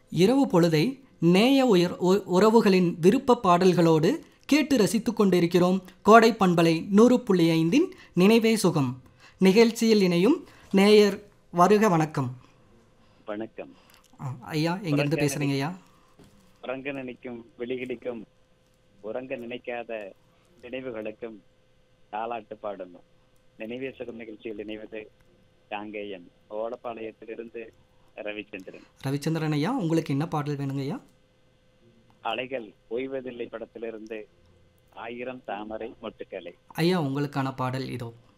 இரவு பொழுதை நேய உயர் உ- உறவுகளின் விருப்ப பாடல்களோடு கேட்டு ரசித்துக் கொண்டிருக்கிறோம் கோடை பண்பலை நூறு புள்ளி ஐந்தின் நினைவே சுகம் நிகழ்ச்சியில் இணையும் நேயர் வருக வணக்கம் வணக்கம் ஆ, ஐயா எங்கேருந்து பேசுகிறீங்க ஐயா உறங்க நினைக்கும் விழிகளுக்கும் உறங்க நினைக்காத நினைவுகளுக்கும் தாலாட்டு பாடும் நினைவே சுகம் நிகழ்ச்சியில் இணைவது காங்கேயன் ஓடப்பாளையத்திலிருந்து ரவிச்சந்திரன் ரவிச்சந்திரன் ஐயா உங்களுக்கு என்ன பாடல் வேணுங்க ஐயா அலைகள் ஓய்வதில்லை படத்திலிருந்து ஆயிரம் தாமரை மொட்டுக்களை ஐயா உங்களுக்கான பாடல் இதோ